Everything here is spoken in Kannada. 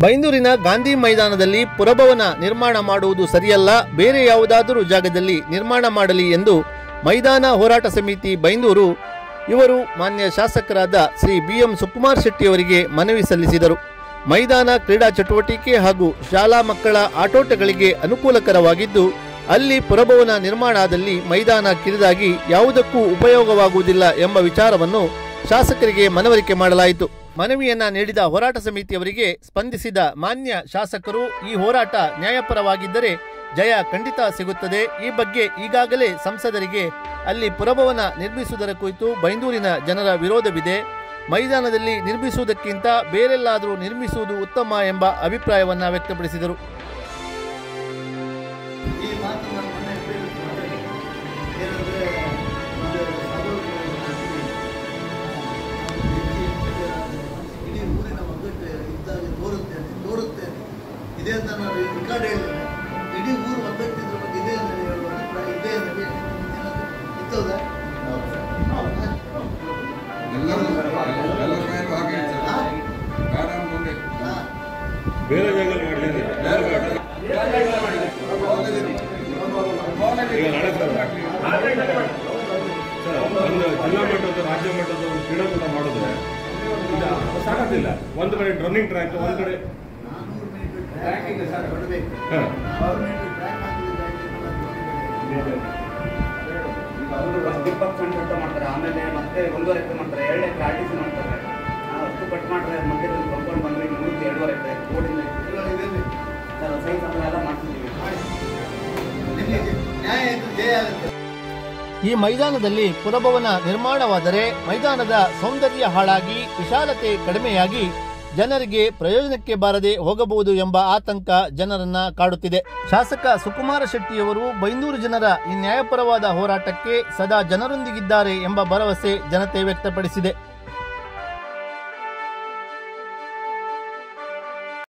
ಬೈಂದೂರಿನ ಗಾಂಧಿ ಮೈದಾನದಲ್ಲಿ ಪುರಭವನ ನಿರ್ಮಾಣ ಮಾಡುವುದು ಸರಿಯಲ್ಲ ಬೇರೆ ಯಾವುದಾದರೂ ಜಾಗದಲ್ಲಿ ನಿರ್ಮಾಣ ಮಾಡಲಿ ಎಂದು ಮೈದಾನ ಹೋರಾಟ ಸಮಿತಿ ಬೈಂದೂರು ಇವರು ಮಾನ್ಯ ಶಾಸಕರಾದ ಶ್ರೀ ಬಿ ಎಂ ಸುಕುಮಾರ್ ಶೆಟ್ಟಿಯವರಿಗೆ ಮನವಿ ಸಲ್ಲಿಸಿದರು ಮೈದಾನ ಕ್ರೀಡಾ ಚಟುವಟಿಕೆ ಹಾಗೂ ಶಾಲಾ ಮಕ್ಕಳ ಆಟೋಟಗಳಿಗೆ ಅನುಕೂಲಕರವಾಗಿದ್ದು ಅಲ್ಲಿ ಪುರಭವನ ನಿರ್ಮಾಣ ಆದಲ್ಲಿ ಮೈದಾನ ಕಿರಿದಾಗಿ ಯಾವುದಕ್ಕೂ ಉಪಯೋಗವಾಗುವುದಿಲ್ಲ ಎಂಬ ವಿಚಾರವನ್ನು ಶಾಸಕರಿಗೆ ಮನವರಿಕೆ ಮಾಡಲಾಯಿತು ಮನವಿಯನ್ನ ನೀಡಿದ ಹೋರಾಟ ಸಮಿತಿಯವರಿಗೆ ಸ್ಪಂದಿಸಿದ ಮಾನ್ಯ ಶಾಸಕರು ಈ ಹೋರಾಟ ನ್ಯಾಯಪರವಾಗಿದ್ದರೆ ಜಯ ಖಂಡಿತ ಸಿಗುತ್ತದೆ ಈ ಬಗ್ಗೆ ಈಗಾಗಲೇ ಸಂಸದರಿಗೆ ಅಲ್ಲಿ ಪುರಭವನ ನಿರ್ಮಿಸುವುದರ ಕುರಿತು ಬೈಂದೂರಿನ ಜನರ ವಿರೋಧವಿದೆ ಮೈದಾನದಲ್ಲಿ ನಿರ್ಮಿಸುವುದಕ್ಕಿಂತ ಬೇರೆಲ್ಲಾದರೂ ನಿರ್ಮಿಸುವುದು ಉತ್ತಮ ಎಂಬ ಅಭಿಪ್ರಾಯವನ್ನ ವ್ಯಕ್ತಪಡಿಸಿದರು ಈ ಮಾತು ನಾನು ಮೊನ್ನೆ ಹೇಳಿದ್ದು ಏನಂದ್ರೆ ಒಂದು ಸಾರ್ವಜನಿಕ ಇಡೀ ಊರಿನ ಒಗ್ಗಟ್ಟು ಇದ್ದಾಗ ತೋರುತ್ತೆ ಅಂತ ತೋರುತ್ತೆ ಅಂತ. ಇದೇ ಅಂತ ನಾನು ರಿಕಾರ್ಡ್ ಹೇಳಿದ್ದೇನೆ ಇಡೀ ಊರು ಒಗ್ಗಟ್ಟಿದ್ರ ಬಗ್ಗೆ ಇದೆ ಅಂತ ಹೇಳುವ ಅಭಿಪ್ರಾಯ ಇದೆ ಅಂತ ಹೇಳಿ ಏನಾದ್ರು ಇತ್ತೌದಾ? ಹೌದಾ? ಎಲ್ಲರೂ ಎಲ್ಲರ ಮೇಲೂ ಹಾಗೆ ಇದೆ ಸರ್. ಹಾ? ಬೇಡ ಅಂತಂದ್ರೆ ಹಾ. ಬೇರೆ ಜಾಗದಲ್ಲಿ ಮಾಡಲಿಲ್ಲ ಬೇರೆ ಬೇಡ. ಈಗ ನಾಳೆ ಸರ್ ಸರ್, ಒಂದು ಜಿಲ್ಲಾ ಮಟ್ಟದ ರಾಜ್ಯ ಮಟ್ಟದ ಒಂದು ಕ್ರೀಡಾಕೂಟ ಮಾಡಿದ್ರೆ ಇದು ಸಾಕಾಗ್ತಿಲ್ಲ ಒಂದು ಕಡೆ ರನ್ನಿಂಗ್ ಟ್ರ್ಯಾಕ್ ಒಂದು ಕಡೆ ನಾನ್ನೂರು ಮೀಟರ್ ಟ್ರ್ಯಾಕ್ ಕೊಡಬೇಕು ಹಾ. ನಾನ್ನೂರು ಮೀಟರ್ ಟ್ರ್ಯಾಕ್ ಹಾಕಿದ್ರೆ ಈಗ ಅವರು ಒಂದು ಇಪ್ಪತ್ತು ಸೆಂಟ್ ಅಂತ ಮಾಡ್ತಾರೆ ಆಮೇಲೆ ಮತ್ತೆ ಒಂದೂವರೆ ಎಕರೆ ಮಾಡ್ತಾರೆ ಎರಡು ಎಕರೆ ಆರ್ ಟಿ ಸಿ ಮಾಡ್ತಾರೆ ನಾವು ಅಷ್ಟು ಕಟ್ ಮಾಡಿದ್ರೆ ಮಧ್ಯದಲ್ಲಿ ಕಂಪೌಂಡ್ ಬಂದ್ರೆ ಇನ್ನು ಉಳಿದು ಎರಡೂವರೆ ಎಕರೆ ರೋಡಿಂದ ಸರ್ ಸೈನ್ಸ್ ಎಲ್ಲ ಮಾಡ್ತಿದ್ದೀವಿ ನಿಮಗೆ ನ್ಯಾಯ ಇದ್ದು ಜಯ ಆಗುತ್ತೆ ಈ ಮೈದಾನದಲ್ಲಿ ಪುರಭವನ ನಿರ್ಮಾಣವಾದರೆ ಮೈದಾನದ ಸೌಂದರ್ಯ ಹಾಳಾಗಿ ವಿಶಾಲತೆ ಕಡಿಮೆಯಾಗಿ ಜನರಿಗೆ ಪ್ರಯೋಜನಕ್ಕೆ ಬಾರದೆ ಹೋಗಬಹುದು ಎಂಬ ಆತಂಕ ಜನರನ್ನ ಕಾಡುತ್ತಿದೆ ಶಾಸಕ ಸುಕುಮಾರ ಶೆಟ್ಟಿಯವರು ಬೈಂದೂರು ಜನರ ಈ ನ್ಯಾಯಪರವಾದ ಹೋರಾಟಕ್ಕೆ ಸದಾ ಜನರೊಂದಿಗಿದ್ದಾರೆ ಎಂಬ ಭರವಸೆ ಜನತೆ ವ್ಯಕ್ತಪಡಿಸಿದೆ